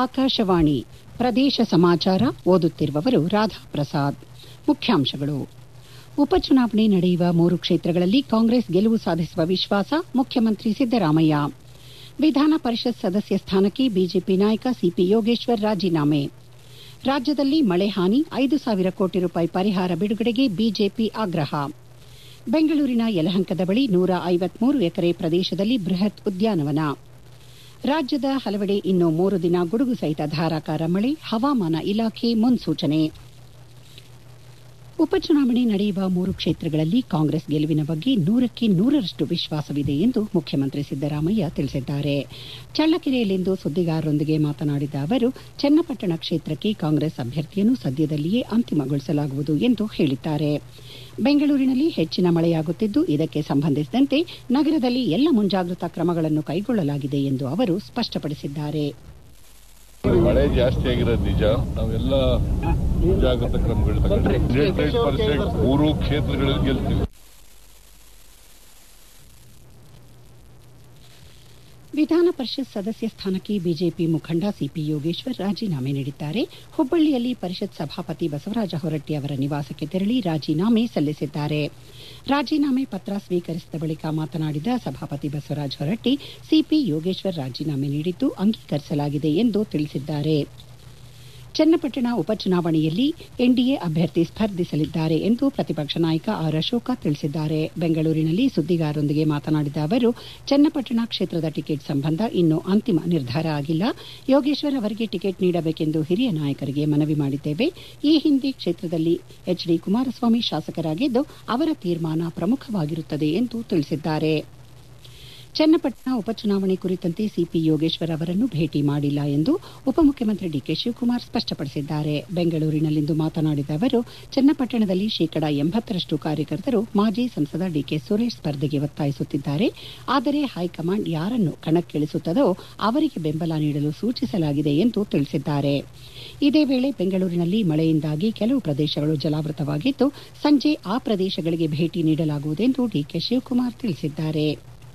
ಆಕಾಶವಾಣಿ ಪ್ರದೇಶ ಸಮಾಚಾರ ಓದುತ್ತಿರುವವರು ರಾಧಾ ಪ್ರಸಾದ್ ಮುಖ್ಯಾಂಶಗಳು ಉಪಚುನಾವಣೆ ನಡೆಯುವ ಮೂರು ಕ್ಷೇತ್ರಗಳಲ್ಲಿ ಕಾಂಗ್ರೆಸ್ ಗೆಲುವು ಸಾಧಿಸುವ ವಿಶ್ವಾಸ ಮುಖ್ಯಮಂತ್ರಿ ಸಿದ್ದರಾಮಯ್ಯ ವಿಧಾನ ಪರಿಷತ್ ಸದಸ್ಯ ಸ್ಥಾನಕ್ಕೆ ಬಿಜೆಪಿ ನಾಯಕ ಸಿಪಿ ಯೋಗೇಶ್ವರ್ ರಾಜೀನಾಮೆ ರಾಜ್ಯದಲ್ಲಿ ಮಳೆ ಹಾನಿ ಐದು ಸಾವಿರ ಕೋಟಿ ರೂಪಾಯಿ ಪರಿಹಾರ ಬಿಡುಗಡೆಗೆ ಬಿಜೆಪಿ ಆಗ್ರಹ ಬೆಂಗಳೂರಿನ ಯಲಹಂಕದ ಬಳಿ ನೂರ ಐವತ್ಮೂರು ಎಕರೆ ಪ್ರದೇಶದಲ್ಲಿ ಬೃಹತ್ ಉದ್ಯಾನವನ ರಾಜ್ಯದ ಹಲವೆಡೆ ಇನ್ನೂ ಮೂರು ದಿನ ಗುಡುಗು ಸಹಿತ ಧಾರಾಕಾರ ಮಳೆ ಹವಾಮಾನ ಇಲಾಖೆ ಮುನ್ಸೂಚನೆ ಉಪಚುನಾವಣೆ ನಡೆಯುವ ಮೂರು ಕ್ಷೇತ್ರಗಳಲ್ಲಿ ಕಾಂಗ್ರೆಸ್ ಗೆಲುವಿನ ಬಗ್ಗೆ ನೂರಕ್ಕೆ ನೂರರಷ್ಟು ವಿಶ್ವಾಸವಿದೆ ಎಂದು ಮುಖ್ಯಮಂತ್ರಿ ಸಿದ್ದರಾಮಯ್ಯ ತಿಳಿಸಿದ್ದಾರೆ ಚಳ್ಳಕೆರೆಯಲ್ಲಿಂದು ಸುದ್ದಿಗಾರರೊಂದಿಗೆ ಮಾತನಾಡಿದ ಅವರು ಚನ್ನಪಟ್ಟಣ ಕ್ಷೇತ್ರಕ್ಕೆ ಕಾಂಗ್ರೆಸ್ ಅಭ್ಯರ್ಥಿಯನ್ನು ಸದ್ಯದಲ್ಲಿಯೇ ಅಂತಿಮಗೊಳಿಸಲಾಗುವುದು ಎಂದು ಹೇಳಿದ್ದಾರೆ ಬೆಂಗಳೂರಿನಲ್ಲಿ ಹೆಚ್ಚಿನ ಮಳೆಯಾಗುತ್ತಿದ್ದು ಇದಕ್ಕೆ ಸಂಬಂಧಿಸಿದಂತೆ ನಗರದಲ್ಲಿ ಎಲ್ಲ ಮುಂಜಾಗ್ರತಾ ಕ್ರಮಗಳನ್ನು ಕೈಗೊಳ್ಳಲಾಗಿದೆ ಎಂದು ಅವರು ಸ್ಪಷ್ಟಪಡಿಸಿದ್ದಾರೆ ಮಳೆ ಜಾಸ್ತಿ ಆಗಿರೋದು ನಿಜ ನಾವೆಲ್ಲ ಮುಂಜಾಗ್ರತಾ ಕ್ರಮಗಳು ತಗೊಂಡ್ರೆ ಪರ್ಸೆಂಟ್ ಮೂರು ಕ್ಷೇತ್ರಗಳಲ್ಲಿ ಗೆಲ್ತೀವಿ ವಿಧಾನ ಪರಿಷತ್ ಸದಸ್ಯ ಸ್ಥಾನಕ್ಕೆ ಬಿಜೆಪಿ ಮುಖಂಡ ಸಿಪಿ ಯೋಗೇಶ್ವರ್ ರಾಜೀನಾಮೆ ನೀಡಿದ್ದಾರೆ ಹುಬ್ಬಳ್ಳಿಯಲ್ಲಿ ಪರಿಷತ್ ಸಭಾಪತಿ ಬಸವರಾಜ ಹೊರಟ್ಟಿ ಅವರ ನಿವಾಸಕ್ಕೆ ತೆರಳಿ ರಾಜೀನಾಮೆ ಸಲ್ಲಿಸಿದ್ದಾರೆ ರಾಜೀನಾಮೆ ಪತ್ರ ಸ್ವೀಕರಿಸಿದ ಬಳಿಕ ಮಾತನಾಡಿದ ಸಭಾಪತಿ ಬಸವರಾಜ ಹೊರಟ್ಟಿ ಸಿಪಿ ಯೋಗೇಶ್ವರ್ ರಾಜೀನಾಮೆ ನೀಡಿದ್ದು ಅಂಗೀಕರಿಸಲಾಗಿದೆ ಎಂದು ತಿಳಿಸಿದ್ದಾರೆ ಚನ್ನಪಟ್ಟಣ ಉಪಚುನಾವಣೆಯಲ್ಲಿ ಎನ್ಡಿಎ ಅಭ್ಯರ್ಥಿ ಸ್ಪರ್ಧಿಸಲಿದ್ದಾರೆ ಎಂದು ಪ್ರತಿಪಕ್ಷ ನಾಯಕ ಆರ್ ಅಶೋಕ ತಿಳಿಸಿದ್ದಾರೆ ಬೆಂಗಳೂರಿನಲ್ಲಿ ಸುದ್ದಿಗಾರರೊಂದಿಗೆ ಮಾತನಾಡಿದ ಅವರು ಚನ್ನಪಟ್ಟಣ ಕ್ಷೇತ್ರದ ಟಿಕೆಟ್ ಸಂಬಂಧ ಇನ್ನೂ ಅಂತಿಮ ನಿರ್ಧಾರ ಆಗಿಲ್ಲ ಯೋಗೇಶ್ವರ್ ಅವರಿಗೆ ಟಿಕೆಟ್ ನೀಡಬೇಕೆಂದು ಹಿರಿಯ ನಾಯಕರಿಗೆ ಮನವಿ ಮಾಡಿದ್ದೇವೆ ಈ ಹಿಂದೆ ಕ್ಷೇತ್ರದಲ್ಲಿ ಎಚ್ ಡಿ ಕುಮಾರಸ್ವಾಮಿ ಶಾಸಕರಾಗಿದ್ದು ಅವರ ತೀರ್ಮಾನ ಪ್ರಮುಖವಾಗಿರುತ್ತದೆ ಎಂದು ತಿಳಿಸಿದ್ದಾರೆ ಚನ್ನಪಟ್ಟಣ ಉಪಚುನಾವಣೆ ಕುರಿತಂತೆ ಸಿಪಿ ಯೋಗೇಶ್ವರ್ ಅವರನ್ನು ಭೇಟಿ ಮಾಡಿಲ್ಲ ಎಂದು ಉಪಮುಖ್ಯಮಂತ್ರಿ ಡಿಕೆ ಶಿವಕುಮಾರ್ ಸ್ಪಷ್ಟಪಡಿಸಿದ್ದಾರೆ ಬೆಂಗಳೂರಿನಲ್ಲಿಂದು ಮಾತನಾಡಿದ ಅವರು ಚನ್ನಪಟ್ಟಣದಲ್ಲಿ ಶೇಕಡಾ ಎಂಬತ್ತರಷ್ಟು ಕಾರ್ಯಕರ್ತರು ಮಾಜಿ ಸಂಸದ ಡಿಕೆ ಸುರೇಶ್ ಸ್ಪರ್ಧೆಗೆ ಒತ್ತಾಯಿಸುತ್ತಿದ್ದಾರೆ ಆದರೆ ಹೈಕಮಾಂಡ್ ಯಾರನ್ನು ಕಣಕ್ಕಿಳಿಸುತ್ತದೋ ಅವರಿಗೆ ಬೆಂಬಲ ನೀಡಲು ಸೂಚಿಸಲಾಗಿದೆ ಎಂದು ತಿಳಿಸಿದ್ದಾರೆ ಇದೇ ವೇಳೆ ಬೆಂಗಳೂರಿನಲ್ಲಿ ಮಳೆಯಿಂದಾಗಿ ಕೆಲವು ಪ್ರದೇಶಗಳು ಜಲಾವೃತವಾಗಿದ್ದು ಸಂಜೆ ಆ ಪ್ರದೇಶಗಳಿಗೆ ಭೇಟಿ ನೀಡಲಾಗುವುದೆಂದು ಡಿಕೆ ಶಿವಕುಮಾರ್ ತಿಳಿಸಿದ್ದಾರೆ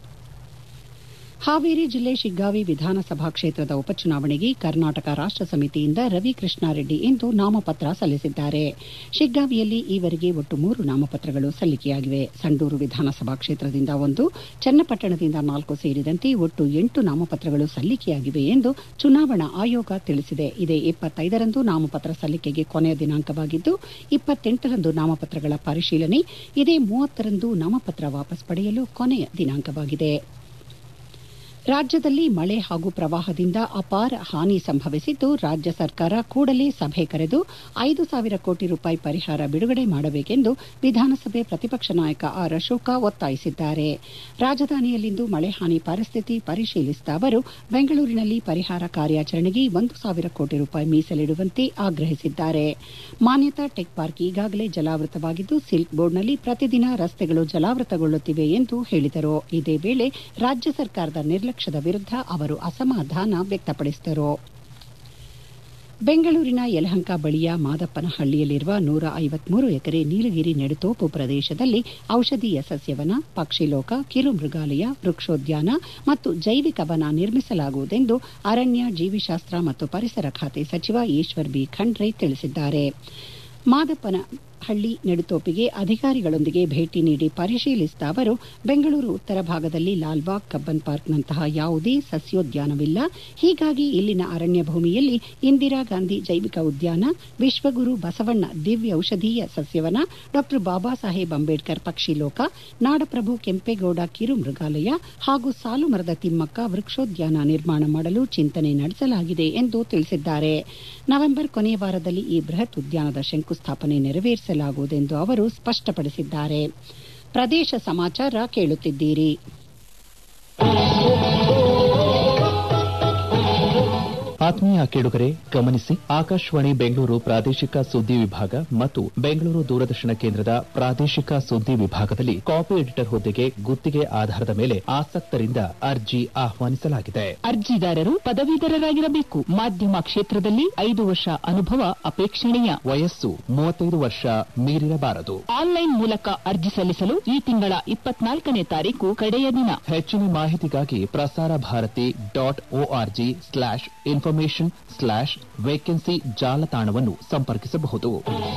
ಹಾವೇರಿ ಜಿಲ್ಲೆ ಶಿಗ್ಗಾವಿ ವಿಧಾನಸಭಾ ಕ್ಷೇತ್ರದ ಉಪಚುನಾವಣೆಗೆ ಕರ್ನಾಟಕ ರಾಷ್ಟ ಸಮಿತಿಯಿಂದ ರವಿ ಕೃಷ್ಣಾರೆಡ್ಡಿ ಇಂದು ನಾಮಪತ್ರ ಸಲ್ಲಿಸಿದ್ದಾರೆ ಶಿಗ್ಗಾವಿಯಲ್ಲಿ ಈವರೆಗೆ ಒಟ್ಟು ಮೂರು ನಾಮಪತ್ರಗಳು ಸಲ್ಲಿಕೆಯಾಗಿವೆ ಸಂಡೂರು ವಿಧಾನಸಭಾ ಕ್ಷೇತ್ರದಿಂದ ಒಂದು ಚನ್ನಪಟ್ಟಣದಿಂದ ನಾಲ್ಕು ಸೇರಿದಂತೆ ಒಟ್ಟು ಎಂಟು ನಾಮಪತ್ರಗಳು ಸಲ್ಲಿಕೆಯಾಗಿವೆ ಎಂದು ಚುನಾವಣಾ ಆಯೋಗ ತಿಳಿಸಿದೆ ಇದೇ ಇಪ್ಪತ್ತೈದರಂದು ನಾಮಪತ್ರ ಸಲ್ಲಿಕೆಗೆ ಕೊನೆಯ ದಿನಾಂಕವಾಗಿದ್ದು ಇಪ್ಪತ್ತೆಂಟರಂದು ನಾಮಪತ್ರಗಳ ಪರಿಶೀಲನೆ ಇದೇ ಮೂವತ್ತರಂದು ನಾಮಪತ್ರ ವಾಪಸ್ ಪಡೆಯಲು ಕೊನೆಯ ದಿನಾಂಕವಾಗಿದೆ ರಾಜ್ಯದಲ್ಲಿ ಮಳೆ ಹಾಗೂ ಪ್ರವಾಹದಿಂದ ಅಪಾರ ಹಾನಿ ಸಂಭವಿಸಿದ್ದು ರಾಜ್ಯ ಸರ್ಕಾರ ಕೂಡಲೇ ಸಭೆ ಕರೆದು ಐದು ಸಾವಿರ ಕೋಟಿ ರೂಪಾಯಿ ಪರಿಹಾರ ಬಿಡುಗಡೆ ಮಾಡಬೇಕೆಂದು ವಿಧಾನಸಭೆ ಪ್ರತಿಪಕ್ಷ ನಾಯಕ ಆರ್ ಅಶೋಕ ಒತ್ತಾಯಿಸಿದ್ದಾರೆ ರಾಜಧಾನಿಯಲ್ಲಿಂದು ಮಳೆ ಹಾನಿ ಪರಿಸ್ಥಿತಿ ಪರಿಶೀಲಿಸಿದ ಅವರು ಬೆಂಗಳೂರಿನಲ್ಲಿ ಪರಿಹಾರ ಕಾರ್ಯಾಚರಣೆಗೆ ಒಂದು ಸಾವಿರ ಕೋಟಿ ರೂಪಾಯಿ ಮೀಸಲಿಡುವಂತೆ ಆಗ್ರಹಿಸಿದ್ದಾರೆ ಮಾನ್ಯತಾ ಟೆಕ್ ಪಾರ್ಕ್ ಈಗಾಗಲೇ ಜಲಾವೃತವಾಗಿದ್ದು ಸಿಲ್ಕ್ ಬೋರ್ಡ್ನಲ್ಲಿ ಪ್ರತಿದಿನ ರಸ್ತೆಗಳು ಜಲಾವೃತಗೊಳ್ಳುತ್ತಿವೆ ಎಂದು ಹೇಳಿದರು ಇದೇ ವೇಳೆ ರಾಜ್ಯ ಸರ್ಕಾರದ ನಿರ್ಲಕ್ಷ್ಯದ ವಿರುದ್ಧ ಅವರು ಅಸಮಾಧಾನ ವ್ಯಕ್ತಪಡಿಸಿದರು ಬೆಂಗಳೂರಿನ ಯಲಹಂಕ ಬಳಿಯ ಮಾದಪ್ಪನಹಳ್ಳಿಯಲ್ಲಿರುವ ನೂರ ಐವತ್ಮೂರು ಎಕರೆ ನೀಲಗಿರಿ ನೆಡುತೋಪು ಪ್ರದೇಶದಲ್ಲಿ ಔಷಧೀಯ ಸಸ್ಯವನ ಪಕ್ಷಿಲೋಕ ಕಿರುಮೃಗಾಲಯ ವೃಕ್ಷೋದ್ಯಾನ ಮತ್ತು ಜೈವಿಕ ವನ ನಿರ್ಮಿಸಲಾಗುವುದೆಂದು ಅರಣ್ಯ ಜೀವಿಶಾಸ್ತ್ರ ಮತ್ತು ಪರಿಸರ ಖಾತೆ ಸಚಿವ ಈಶ್ವರ್ ಬಿ ಖಂಡ್ರೆ ತಿಳಿಸಿದ್ದಾರೆ ಮಾದಪ್ಪನ ಹಳ್ಳಿ ನೆಡುತೋಪಿಗೆ ಅಧಿಕಾರಿಗಳೊಂದಿಗೆ ಭೇಟಿ ನೀಡಿ ಪರಿಶೀಲಿಸಿದ ಅವರು ಬೆಂಗಳೂರು ಉತ್ತರ ಭಾಗದಲ್ಲಿ ಲಾಲ್ಬಾಗ್ ಕಬ್ಬನ್ ಪಾರ್ಕ್ನಂತಹ ಯಾವುದೇ ಸಸ್ಯೋದ್ಯಾನವಿಲ್ಲ ಹೀಗಾಗಿ ಇಲ್ಲಿನ ಅರಣ್ಯ ಭೂಮಿಯಲ್ಲಿ ಇಂದಿರಾ ಗಾಂಧಿ ಜೈವಿಕ ಉದ್ಯಾನ ವಿಶ್ವಗುರು ಬಸವಣ್ಣ ದಿವ್ಯ ಔಷಧೀಯ ಸಸ್ಯವನ ಡಾ ಬಾಬಾ ಸಾಹೇಬ್ ಅಂಬೇಡ್ಕರ್ ಪಕ್ಷಿಲೋಕ ನಾಡಪ್ರಭು ಕೆಂಪೇಗೌಡ ಕಿರು ಮೃಗಾಲಯ ಹಾಗೂ ಸಾಲು ಮರದ ತಿಮ್ಮಕ್ಕ ವೃಕ್ಷೋದ್ಯಾನ ನಿರ್ಮಾಣ ಮಾಡಲು ಚಿಂತನೆ ನಡೆಸಲಾಗಿದೆ ಎಂದು ತಿಳಿಸಿದ್ದಾರೆ ನವೆಂಬರ್ ಕೊನೆಯ ವಾರದಲ್ಲಿ ಈ ಬೃಹತ್ ಉದ್ಯಾನದ ಶಂಕುಸ್ಥಾಪನೆ ನೆರವೇರಿಸಲಾಗುವುದೆಂದು ಅವರು ಸ್ಪಷ್ಟಪಡಿಸಿದ್ದಾರೆ ಪ್ರದೇಶ ಸಮಾಚಾರ ಕೇಳುತ್ತಿದ್ದೀರಿ ಆತ್ಮೀಯ ಕೇಳುಗರೆ ಗಮನಿಸಿ ಆಕಾಶವಾಣಿ ಬೆಂಗಳೂರು ಪ್ರಾದೇಶಿಕ ಸುದ್ದಿ ವಿಭಾಗ ಮತ್ತು ಬೆಂಗಳೂರು ದೂರದರ್ಶನ ಕೇಂದ್ರದ ಪ್ರಾದೇಶಿಕ ಸುದ್ದಿ ವಿಭಾಗದಲ್ಲಿ ಕಾಪಿ ಎಡಿಟರ್ ಹುದ್ದೆಗೆ ಗುತ್ತಿಗೆ ಆಧಾರದ ಮೇಲೆ ಆಸಕ್ತರಿಂದ ಅರ್ಜಿ ಆಹ್ವಾನಿಸಲಾಗಿದೆ ಅರ್ಜಿದಾರರು ಪದವೀಧರರಾಗಿರಬೇಕು ಮಾಧ್ಯಮ ಕ್ಷೇತ್ರದಲ್ಲಿ ಐದು ವರ್ಷ ಅನುಭವ ಅಪೇಕ್ಷಣೀಯ ವಯಸ್ಸು ಮೂವತ್ತೈದು ವರ್ಷ ಮೀರಿರಬಾರದು ಆನ್ಲೈನ್ ಮೂಲಕ ಅರ್ಜಿ ಸಲ್ಲಿಸಲು ಈ ತಿಂಗಳ ಇಪ್ಪತ್ನಾಲ್ಕನೇ ತಾರೀಕು ಕಡೆಯ ದಿನ ಹೆಚ್ಚಿನ ಮಾಹಿತಿಗಾಗಿ Prasar Bharati dot O R G slash information information slash vacancy ಜಾಲತಾಣವನ್ನು ಸಂಪರ್ಕಿಸಬಹುದು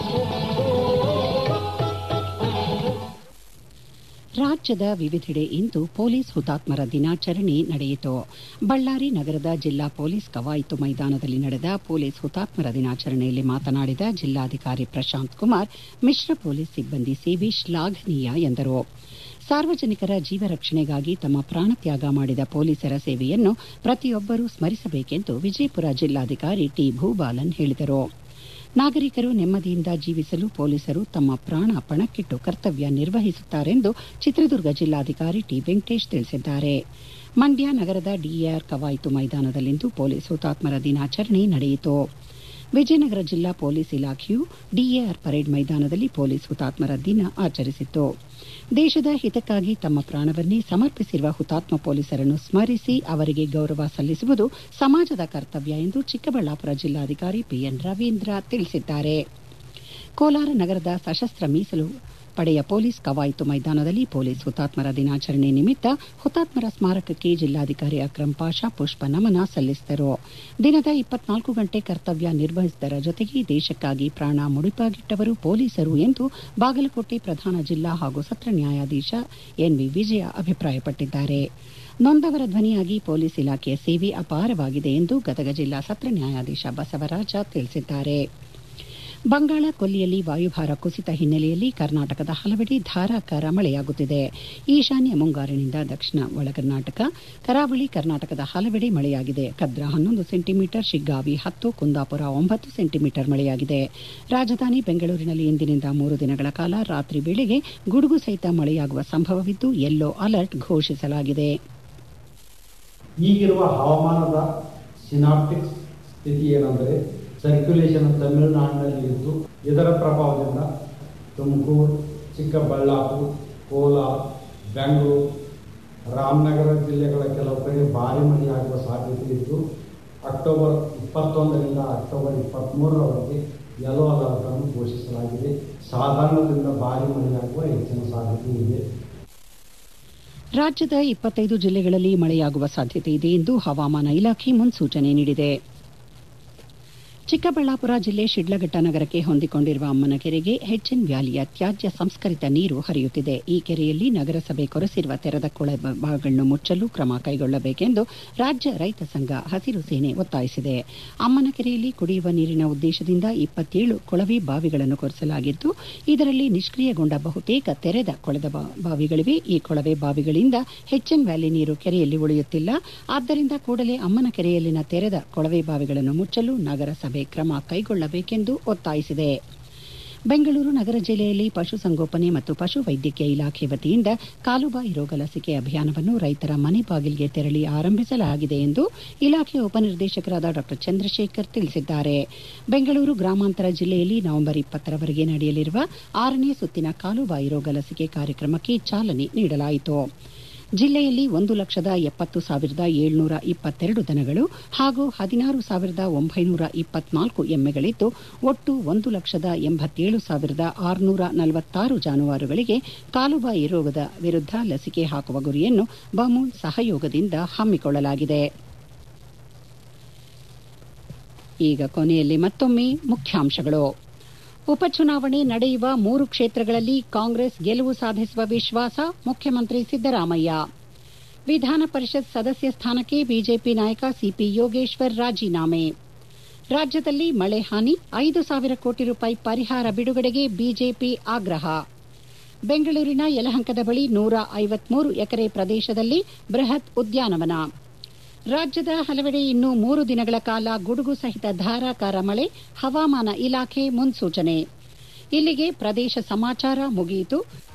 ರಾಜ್ಯದ ವಿವಿಧೆಡೆ ಇಂದು ಪೊಲೀಸ್ ಹುತಾತ್ಮರ ದಿನಾಚರಣೆ ನಡೆಯಿತು ಬಳ್ಳಾರಿ ನಗರದ ಜಿಲ್ಲಾ ಪೊಲೀಸ್ ಕವಾಯಿತು ಮೈದಾನದಲ್ಲಿ ನಡೆದ ಪೊಲೀಸ್ ಹುತಾತ್ಮರ ದಿನಾಚರಣೆಯಲ್ಲಿ ಮಾತನಾಡಿದ ಜಿಲ್ಲಾಧಿಕಾರಿ ಪ್ರಶಾಂತ್ ಕುಮಾರ್ ಮಿಶ್ರ ಪೊಲೀಸ್ ಸಿಬ್ಬಂದಿ ಸೇವೆ ಶ್ಲಾಘನೀಯ ಎಂದರು ಸಾರ್ವಜನಿಕರ ಜೀವ ರಕ್ಷಣೆಗಾಗಿ ತಮ್ಮ ಪ್ರಾಣತ್ಯಾಗ ಮಾಡಿದ ಪೊಲೀಸರ ಸೇವೆಯನ್ನು ಪ್ರತಿಯೊಬ್ಬರೂ ಸ್ಮರಿಸಬೇಕೆಂದು ವಿಜಯಪುರ ಜಿಲ್ಲಾಧಿಕಾರಿ ಟಿ ಭೂಬಾಲನ್ ಹೇಳಿದರು ನಾಗರಿಕರು ನೆಮ್ಮದಿಯಿಂದ ಜೀವಿಸಲು ಪೊಲೀಸರು ತಮ್ಮ ಪ್ರಾಣ ಪಣಕ್ಕಿಟ್ಟು ಕರ್ತವ್ಯ ನಿರ್ವಹಿಸುತ್ತಾರೆಂದು ಚಿತ್ರದುರ್ಗ ಜಿಲ್ಲಾಧಿಕಾರಿ ಟಿ ವೆಂಕಟೇಶ್ ತಿಳಿಸಿದ್ದಾರೆ ಮಂಡ್ಯ ನಗರದ ಡಿಎಆರ್ ಕವಾಯಿತು ಮೈದಾನದಲ್ಲಿಂದು ಪೊಲೀಸ್ ಹುತಾತ್ಮರ ದಿನಾಚರಣೆ ನಡೆಯಿತು ವಿಜಯನಗರ ಜಿಲ್ಲಾ ಪೊಲೀಸ್ ಇಲಾಖೆಯು ಡಿಎಆರ್ ಪರೇಡ್ ಮೈದಾನದಲ್ಲಿ ಪೊಲೀಸ್ ಹುತಾತ್ಮರ ದಿನ ಆಚರಿಸಿತು ದೇಶದ ಹಿತಕ್ಕಾಗಿ ತಮ್ಮ ಪ್ರಾಣವನ್ನೇ ಸಮರ್ಪಿಸಿರುವ ಹುತಾತ್ಮ ಪೊಲೀಸರನ್ನು ಸ್ಮರಿಸಿ ಅವರಿಗೆ ಗೌರವ ಸಲ್ಲಿಸುವುದು ಸಮಾಜದ ಕರ್ತವ್ಯ ಎಂದು ಚಿಕ್ಕಬಳ್ಳಾಪುರ ಜಿಲ್ಲಾಧಿಕಾರಿ ಪಿಎನ್ ರವೀಂದ್ರ ತಿಳಿಸಿದ್ದಾರೆ ಕೋಲಾರ ನಗರದ ಸಶಸ್ತ್ರ ಮೀಸಲು ಪಡೆಯ ಪೊಲೀಸ್ ಕವಾಯಿತು ಮೈದಾನದಲ್ಲಿ ಪೊಲೀಸ್ ಹುತಾತ್ಮರ ದಿನಾಚರಣೆ ನಿಮಿತ್ತ ಹುತಾತ್ಮರ ಸ್ಮಾರಕಕ್ಕೆ ಜಿಲ್ಲಾಧಿಕಾರಿ ಅಕ್ರಂ ಪಾಷಾ ಪುಷ್ಪ ನಮನ ಸಲ್ಲಿಸಿದರು ದಿನದ ಇಪ್ಪತ್ನಾಲ್ಕು ಗಂಟೆ ಕರ್ತವ್ಯ ನಿರ್ವಹಿಸಿದರ ಜೊತೆಗೆ ದೇಶಕ್ಕಾಗಿ ಪ್ರಾಣ ಮುಡಿಪಾಗಿಟ್ಟವರು ಪೊಲೀಸರು ಎಂದು ಬಾಗಲಕೋಟೆ ಪ್ರಧಾನ ಜಿಲ್ಲಾ ಹಾಗೂ ಸತ್ರ ನ್ಯಾಯಾಧೀಶ ಎನ್ವಿ ವಿಜಯ ಅಭಿಪ್ರಾಯಪಟ್ಟಿದ್ದಾರೆ ನೊಂದವರ ಧ್ವನಿಯಾಗಿ ಪೊಲೀಸ್ ಇಲಾಖೆಯ ಸೇವೆ ಅಪಾರವಾಗಿದೆ ಎಂದು ಗದಗ ಜಿಲ್ಲಾ ಸತ್ರ ನ್ಯಾಯಾಧೀಶ ಬಸವರಾಜ ತಿಳಿಸಿದ್ದಾರೆ ಬಂಗಾಳ ಕೊಲ್ಲಿಯಲ್ಲಿ ವಾಯುಭಾರ ಕುಸಿತ ಹಿನ್ನೆಲೆಯಲ್ಲಿ ಕರ್ನಾಟಕದ ಹಲವೆಡೆ ಧಾರಾಕಾರ ಮಳೆಯಾಗುತ್ತಿದೆ ಈಶಾನ್ಯ ಮುಂಗಾರಿನಿಂದ ದಕ್ಷಿಣ ಒಳಕರ್ನಾಟಕ ಕರಾವಳಿ ಕರ್ನಾಟಕದ ಹಲವೆಡೆ ಮಳೆಯಾಗಿದೆ ಕದ್ರಾ ಹನ್ನೊಂದು ಸೆಂಟಿಮೀಟರ್ ಶಿಗ್ಗಾವಿ ಹತ್ತು ಕುಂದಾಪುರ ಒಂಬತ್ತು ಸೆಂಟಿಮೀಟರ್ ಮಳೆಯಾಗಿದೆ ರಾಜಧಾನಿ ಬೆಂಗಳೂರಿನಲ್ಲಿ ಇಂದಿನಿಂದ ಮೂರು ದಿನಗಳ ಕಾಲ ರಾತ್ರಿ ವೇಳೆಗೆ ಗುಡುಗು ಸಹಿತ ಮಳೆಯಾಗುವ ಸಂಭವವಿದ್ದು ಯೆಲ್ಲೋ ಅಲರ್ಟ್ ಘೋಷಿಸಲಾಗಿದೆ ಈಗಿರುವ ಹವಾಮಾನದ ಸಿನಾಪ್ಟಿಕ್ಸ್ ಸ್ಥಿತಿ ಏನೆಂದರೆ ಸರ್ಕ್ಯುಲೇಷನ್ ತಮಿಳುನಾಡಿನಲ್ಲಿ ಇದ್ದು ಇದರ ಪ್ರಭಾವದಿಂದ ತುಮಕೂರು ಚಿಕ್ಕಬಳ್ಳಾಪುರ ಕೋಲಾರ ಬೆಂಗಳೂರು ರಾಮನಗರ ಜಿಲ್ಲೆಗಳ ಕೆಲವು ಕಡೆ ಭಾರಿ ಮಳೆಯಾಗುವ ಸಾಧ್ಯತೆ ಇದ್ದು ಅಕ್ಟೋಬರ್ ಇಪ್ಪತ್ತೊಂದರಿಂದ ಅಕ್ಟೋಬರ್ ಇಪ್ಪತ್ತ್ಮೂರರವರೆಗೆ ಯೆಲ್ಲೋ ಅಲರ್ಟ್ ಅನ್ನು ಘೋಷಿಸಲಾಗಿದೆ ಸಾಧಾರಣದಿಂದ ಭಾರಿ ಮಳೆಯಾಗುವ ಹೆಚ್ಚಿನ ಸಾಧ್ಯತೆ ಇದೆ ರಾಜ್ಯದ ಇಪ್ಪತ್ತೈದು ಜಿಲ್ಲೆಗಳಲ್ಲಿ ಮಳೆಯಾಗುವ ಸಾಧ್ಯತೆ ಇದೆ ಎಂದು ಹವಾಮಾನ ಇಲಾಖೆ ಮುನ್ಸೂಚನೆ ನೀಡಿದೆ ಚಿಕ್ಕಬಳ್ಳಾಪುರ ಜಿಲ್ಲೆ ಶಿಡ್ಲಘಟ್ಟ ನಗರಕ್ಕೆ ಹೊಂದಿಕೊಂಡಿರುವ ಅಮ್ಮನ ಕೆರೆಗೆ ಹೆಚ್ಎನ್ ವ್ಯಾಲಿಯ ತ್ಯಾಜ್ಯ ಸಂಸ್ಕರಿತ ನೀರು ಹರಿಯುತ್ತಿದೆ ಈ ಕೆರೆಯಲ್ಲಿ ನಗರಸಭೆ ಕೊರೆಸಿರುವ ತೆರೆದ ಕೊಳಭಾಗಗಳನ್ನು ಮುಚ್ಚಲು ಕ್ರಮ ಕೈಗೊಳ್ಳಬೇಕೆಂದು ರಾಜ್ಯ ರೈತ ಸಂಘ ಹಸಿರು ಸೇನೆ ಒತ್ತಾಯಿಸಿದೆ ಅಮ್ಮನ ಕೆರೆಯಲ್ಲಿ ಕುಡಿಯುವ ನೀರಿನ ಉದ್ದೇಶದಿಂದ ಇಪ್ಪತ್ತೇಳು ಕೊಳವೆ ಬಾವಿಗಳನ್ನು ಕೊರೆಸಲಾಗಿದ್ದು ಇದರಲ್ಲಿ ನಿಷ್ಕ್ರಿಯಗೊಂಡ ಬಹುತೇಕ ತೆರೆದ ಕೊಳದ ಬಾವಿಗಳಿವೆ ಈ ಕೊಳವೆ ಬಾವಿಗಳಿಂದ ಹೆಚ್ಎನ್ ವ್ಯಾಲಿ ನೀರು ಕೆರೆಯಲ್ಲಿ ಉಳಿಯುತ್ತಿಲ್ಲ ಆದ್ದರಿಂದ ಕೂಡಲೇ ಅಮ್ಮನ ಕೆರೆಯಲ್ಲಿನ ತೆರೆದ ಕೊಳವೆ ಬಾವಿಗಳನ್ನು ಮುಚ್ಚಲು ನಗರಸಭೆ ಕ್ರಮ ಕೈಗೊಳ್ಳಬೇಕೆಂದು ಒತ್ತಾಯಿಸಿದೆ ಬೆಂಗಳೂರು ನಗರ ಜಿಲ್ಲೆಯಲ್ಲಿ ಪಶುಸಂಗೋಪನೆ ಮತ್ತು ಪಶು ವೈದ್ಯಕೀಯ ಇಲಾಖೆ ವತಿಯಿಂದ ಕಾಲುಬಾಯಿ ರೋಗ ಲಸಿಕೆ ಅಭಿಯಾನವನ್ನು ರೈತರ ಮನೆ ಬಾಗಿಲಿಗೆ ತೆರಳಿ ಆರಂಭಿಸಲಾಗಿದೆ ಎಂದು ಇಲಾಖೆಯ ಉಪನಿರ್ದೇಶಕರಾದ ಡಾ ಚಂದ್ರಶೇಖರ್ ತಿಳಿಸಿದ್ದಾರೆ ಬೆಂಗಳೂರು ಗ್ರಾಮಾಂತರ ಜಿಲ್ಲೆಯಲ್ಲಿ ನವೆಂಬರ್ ಇಪ್ಪತ್ತರವರೆಗೆ ನಡೆಯಲಿರುವ ಆರನೇ ಸುತ್ತಿನ ಕಾಲುಬಾಯಿ ರೋಗ ಲಸಿಕೆ ಕಾರ್ಯಕ್ರಮಕ್ಕೆ ಚಾಲನೆ ನೀಡಲಾಯಿತು ಜಿಲ್ಲೆಯಲ್ಲಿ ಒಂದು ಲಕ್ಷದ ಎಪ್ಪತ್ತು ಸಾವಿರದ ಏಳ್ನೂರ ಇಪ್ಪತ್ತೆರಡು ದನಗಳು ಹಾಗೂ ಹದಿನಾರು ಸಾವಿರದ ಒಂಬೈನೂರ ಇಪ್ಪತ್ನಾಲ್ಕು ಎಮ್ಮೆಗಳಿದ್ದು ಒಟ್ಟು ಒಂದು ಲಕ್ಷದ ಎಂಬತ್ತೇಳು ಸಾವಿರದ ಆರುನೂರ ನಲವತ್ತಾರು ಜಾನುವಾರುಗಳಿಗೆ ಕಾಲುಬಾಯಿ ರೋಗದ ವಿರುದ್ಧ ಲಸಿಕೆ ಹಾಕುವ ಗುರಿಯನ್ನು ಬಮೂಲ್ ಸಹಯೋಗದಿಂದ ಹಮ್ಮಿಕೊಳ್ಳಲಾಗಿದೆ ಈಗ ಕೊನೆಯಲ್ಲಿ ಮತ್ತೊಮ್ಮೆ ಮುಖ್ಯಾಂಶಗಳು ಉಪಚುನಾವಣೆ ನಡೆಯುವ ಮೂರು ಕ್ಷೇತ್ರಗಳಲ್ಲಿ ಕಾಂಗ್ರೆಸ್ ಗೆಲುವು ಸಾಧಿಸುವ ವಿಶ್ವಾಸ ಮುಖ್ಯಮಂತ್ರಿ ಸಿದ್ದರಾಮಯ್ಯ ವಿಧಾನ ಪರಿಷತ್ ಸದಸ್ಯ ಸ್ಥಾನಕ್ಕೆ ಬಿಜೆಪಿ ನಾಯಕ ಸಿಪಿ ಯೋಗೇಶ್ವರ್ ರಾಜೀನಾಮೆ ರಾಜ್ಯದಲ್ಲಿ ಮಳೆ ಹಾನಿ ಐದು ಸಾವಿರ ಕೋಟಿ ರೂಪಾಯಿ ಪರಿಹಾರ ಬಿಡುಗಡೆಗೆ ಬಿಜೆಪಿ ಆಗ್ರಹ ಬೆಂಗಳೂರಿನ ಯಲಹಂಕದ ಬಳಿ ನೂರ ಐವತ್ಮೂರು ಎಕರೆ ಪ್ರದೇಶದಲ್ಲಿ ಬೃಹತ್ ಉದ್ಯಾನವನ ರಾಜ್ಯದ ಹಲವೆಡೆ ಇನ್ನೂ ಮೂರು ದಿನಗಳ ಕಾಲ ಗುಡುಗು ಸಹಿತ ಧಾರಾಕಾರ ಮಳೆ ಹವಾಮಾನ ಇಲಾಖೆ ಮುನ್ಸೂಚನೆ ಇಲ್ಲಿಗೆ ಪ್ರದೇಶ ಸಮಾಚಾರ ಮುಗಿಯಿತು